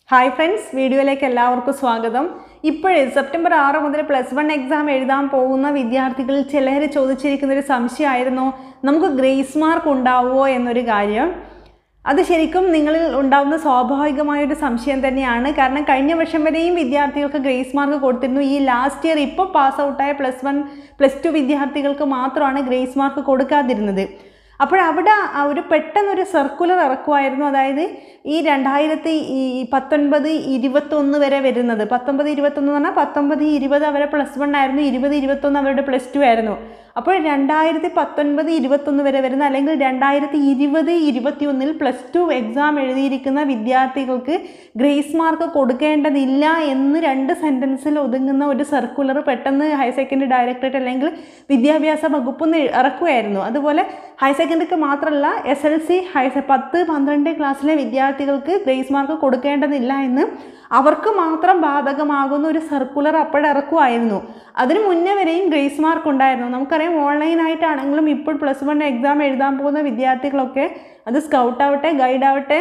hi friends വീഡിയോയിലേക്ക് എല്ലാവർക്കും സ്വാഗതം ഇപ്പോഴേ സെപ്റ്റംബർ ആറ് മുതൽ പ്ലസ് വൺ എക്സാം എഴുതാൻ പോകുന്ന വിദ്യാർത്ഥികളിൽ ചിലർ ചോദിച്ചിരിക്കുന്ന ഒരു സംശയമായിരുന്നു നമുക്ക് ഗ്രേസ് മാർക്ക് ഉണ്ടാവുമോ എന്നൊരു കാര്യം അത് ശരിക്കും നിങ്ങളിൽ ഉണ്ടാകുന്ന സ്വാഭാവികമായ ഒരു സംശയം തന്നെയാണ് കാരണം കഴിഞ്ഞ വർഷം വരെയും വിദ്യാർത്ഥികൾക്ക് ഗ്രേസ് മാർക്ക് കൊടുത്തിരുന്നു ഈ ലാസ്റ്റ് ഇയർ ഇപ്പോൾ പാസ് ഔട്ടായ പ്ലസ് വൺ പ്ലസ് ടു വിദ്യാർത്ഥികൾക്ക് മാത്രമാണ് ഗ്രേസ് മാർക്ക് കൊടുക്കാതിരുന്നത് അപ്പോഴവിടെ ആ ഒരു പെട്ടെന്നൊരു സർക്കുലർ ഇറക്കുമായിരുന്നു അതായത് ഈ രണ്ടായിരത്തി ഈ പത്തൊൻപത് ഇരുപത്തൊന്ന് വരെ വരുന്നത് പത്തൊമ്പത് ഇരുപത്തൊന്ന് എന്ന് പറഞ്ഞാൽ പത്തൊമ്പത് ഇരുപത് അവരെ പ്ലസ് വൺ ആയിരുന്നു ഇരുപത് ഇരുപത്തൊന്ന് അവരുടെ പ്ലസ് ടു ആയിരുന്നു അപ്പോൾ രണ്ടായിരത്തി പത്തൊൻപത് ഇരുപത്തൊന്ന് വരെ വരുന്ന അല്ലെങ്കിൽ രണ്ടായിരത്തി ഇരുപത് ഇരുപത്തി ഒന്നിൽ പ്ലസ് ടു എക്സാം എഴുതിയിരിക്കുന്ന വിദ്യാർത്ഥികൾക്ക് ഗ്രേസ് മാർക്ക് കൊടുക്കേണ്ടതില്ല എന്ന് രണ്ട് സെൻറ്റൻസിൽ ഒതുങ്ങുന്ന ഒരു സർക്കുലർ പെട്ടെന്ന് ഹയർ സെക്കൻഡറി ഡയറക്ടറേറ്റ് അല്ലെങ്കിൽ വിദ്യാഭ്യാസ വകുപ്പ് ഒന്ന് ഇറക്കുമായിരുന്നു അതുപോലെ ഹയർ സെക്കൻഡറിക്ക് മാത്രമല്ല എസ് എൽ സി ഹയർ പത്ത് പന്ത്രണ്ട് ക്ലാസ്സിലെ വിദ്യാർത്ഥികൾക്ക് ഗ്രേസ് മാർക്ക് കൊടുക്കേണ്ടതില്ല എന്ന് അവർക്ക് മാത്രം ബാധകമാകുന്ന ഒരു സർക്കുലർ അപ്പോഴിറക്കുമായിരുന്നു അതിന് മുന്നേ വരെയും ഗ്രേസ് മാർക്ക് ഉണ്ടായിരുന്നു നമുക്കറിയാം ഓൺലൈനായിട്ടാണെങ്കിലും ഇപ്പോൾ പ്ലസ് വൺ എക്സാം എഴുതാൻ പോകുന്ന വിദ്യാർത്ഥികളൊക്കെ അത് സ്കൗട്ട് ആവട്ടെ ഗൈഡ് ആവട്ടെ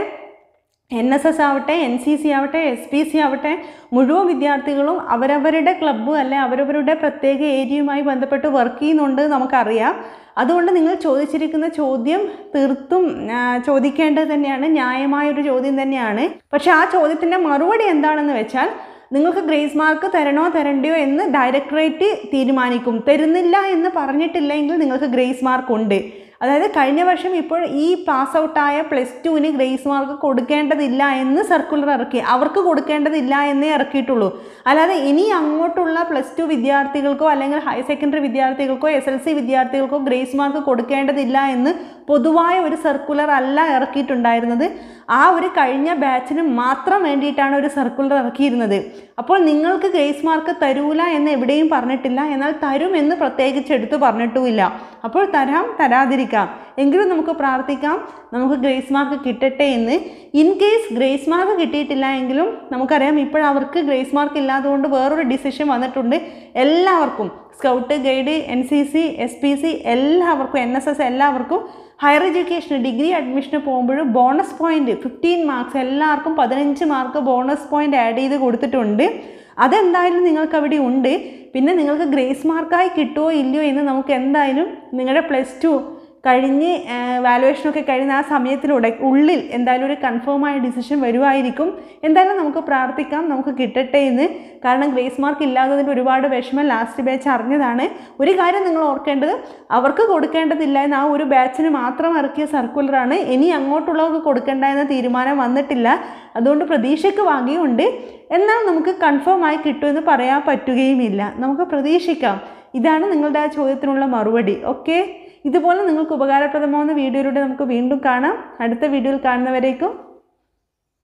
എൻ എസ് എസ് ആവട്ടെ എൻ സി സി ആവട്ടെ എസ് പി സി ആവട്ടെ മുഴുവൻ വിദ്യാർത്ഥികളും അവരവരുടെ ക്ലബ്ബ് അല്ലെ അവരവരുടെ പ്രത്യേക ഏരിയയുമായി ബന്ധപ്പെട്ട് വർക്ക് ചെയ്യുന്നുണ്ട് നമുക്കറിയാം അതുകൊണ്ട് നിങ്ങൾ ചോദിച്ചിരിക്കുന്ന ചോദ്യം തീർത്തും ആ, ചോദിക്കേണ്ടത് തന്നെയാണ് ന്യായമായൊരു ചോദ്യം തന്നെയാണ് പക്ഷേ ആ ചോദ്യത്തിൻ്റെ മറുപടി എന്താണെന്ന് വെച്ചാൽ നിങ്ങൾക്ക് ഗ്രേസ് മാർക്ക് തരണോ തരണ്ടയോ എന്ന് ഡയറക്ടറേറ്റ് തീരുമാനിക്കും തരുന്നില്ല എന്ന് പറഞ്ഞിട്ടില്ലെങ്കിൽ നിങ്ങൾക്ക് ഗ്രേസ് മാർക്ക് ഉണ്ട് അതായത് കഴിഞ്ഞ വർഷം ഇപ്പോൾ ഈ പാസ് ഔട്ടായ പ്ലസ് ടുവിന് ഗ്രേസ് മാർക്ക് കൊടുക്കേണ്ടതില്ല എന്ന് സർക്കുലർ ഇറക്കി അവർക്ക് കൊടുക്കേണ്ടതില്ല എന്നേ ഇറക്കിയിട്ടുള്ളൂ അല്ലാതെ ഇനി അങ്ങോട്ടുള്ള പ്ലസ് ടു വിദ്യാർത്ഥികൾക്കോ അല്ലെങ്കിൽ ഹയർ സെക്കൻഡറി വിദ്യാർത്ഥികൾക്കോ എസ് എൽ സി വിദ്യാർത്ഥികൾക്കോ ഗ്രേസ് മാർക്ക് കൊടുക്കേണ്ടതില്ല എന്ന് പൊതുവായ ഒരു സർക്കുലർ അല്ല ഇറക്കിയിട്ടുണ്ടായിരുന്നത് ആ ഒരു കഴിഞ്ഞ ബാച്ചിന് മാത്രം വേണ്ടിയിട്ടാണ് ഒരു സർക്കുലർ ഇറക്കിയിരുന്നത് അപ്പോൾ നിങ്ങൾക്ക് ഗ്രേസ് മാർക്ക് തരൂല എന്ന് എവിടെയും പറഞ്ഞിട്ടില്ല എന്നാൽ തരും എന്ന് പ്രത്യേകിച്ച് എടുത്തു പറഞ്ഞിട്ടുമില്ല അപ്പോൾ തരാം തരാതിരിക്കാം എങ്കിലും നമുക്ക് പ്രാർത്ഥിക്കാം നമുക്ക് ഗ്രേസ് മാർക്ക് കിട്ടട്ടെ എന്ന് ഇൻ കേസ് ഗ്രേസ് മാർക്ക് കിട്ടിയിട്ടില്ല എങ്കിലും നമുക്കറിയാം ഇപ്പോഴവർക്ക് ഗ്രേസ് മാർക്ക് ഇല്ലാത്തതുകൊണ്ട് വേറൊരു ഡിസിഷൻ വന്നിട്ടുണ്ട് എല്ലാവർക്കും scout guide N C C S P C എല്ലാവർക്കും എൻ എസ് എസ് എല്ലാവർക്കും ഹയർ എഡ്യൂക്കേഷൻ ഡിഗ്രി അഡ്മിഷന് പോകുമ്പോൾ ബോണസ് പോയിന്റ് ഫിഫ്റ്റീൻ മാർക്സ് എല്ലാവർക്കും പതിനഞ്ച് മാർക്ക് ബോണസ് പോയിന്റ് ആഡ് ചെയ്ത് കൊടുത്തിട്ടുണ്ട് അതെന്തായാലും നിങ്ങൾക്ക് അവിടെ ഉണ്ട് പിന്നെ നിങ്ങൾക്ക് ഗ്രേസ് മാർക്കായി കിട്ടുമോ ഇല്ലയോ എന്ന് നമുക്ക് എന്തായാലും നിങ്ങളുടെ പ്ലസ് ടു കഴിഞ്ഞ് വാലുവേഷനൊക്കെ കഴിഞ്ഞ ആ സമയത്തിലൂടെ ഉള്ളിൽ എന്തായാലും ഒരു കൺഫേം ആയ ഡിസിഷൻ വരുമായിരിക്കും എന്തായാലും നമുക്ക് പ്രാർത്ഥിക്കാം നമുക്ക് കിട്ടട്ടെ എന്ന് കാരണം ഗ്രേസ് മാർക്ക് ഇല്ലാത്തതിൻ്റെ ഒരുപാട് വിഷമം ലാസ്റ്റ് ബാച്ച് അറിഞ്ഞതാണ് ഒരു കാര്യം നിങ്ങൾ ഓർക്കേണ്ടത് അവർക്ക് കൊടുക്കേണ്ടതില്ല എന്ന് ആ ഒരു ബാച്ചിന് മാത്രം ഇറക്കിയ സർക്കുലറാണ് ഇനി അങ്ങോട്ടുള്ളവർക്ക് കൊടുക്കേണ്ട എന്ന തീരുമാനം വന്നിട്ടില്ല അതുകൊണ്ട് പ്രതീക്ഷയ്ക്ക് വകയുണ്ട് എന്നാൽ നമുക്ക് കൺഫേം ആയി കിട്ടുമെന്ന് പറയാൻ പറ്റുകയുമില്ല നമുക്ക് പ്രതീക്ഷിക്കാം ഇതാണ് നിങ്ങളുടെ ആ ചോദ്യത്തിനുള്ള മറുപടി ഓക്കെ ഇതുപോലെ നിങ്ങൾക്ക് ഉപകാരപ്രദമാവുന്ന വീഡിയോയിലൂടെ നമുക്ക് വീണ്ടും കാണാം അടുത്ത വീഡിയോയിൽ കാണുന്നവരേക്കും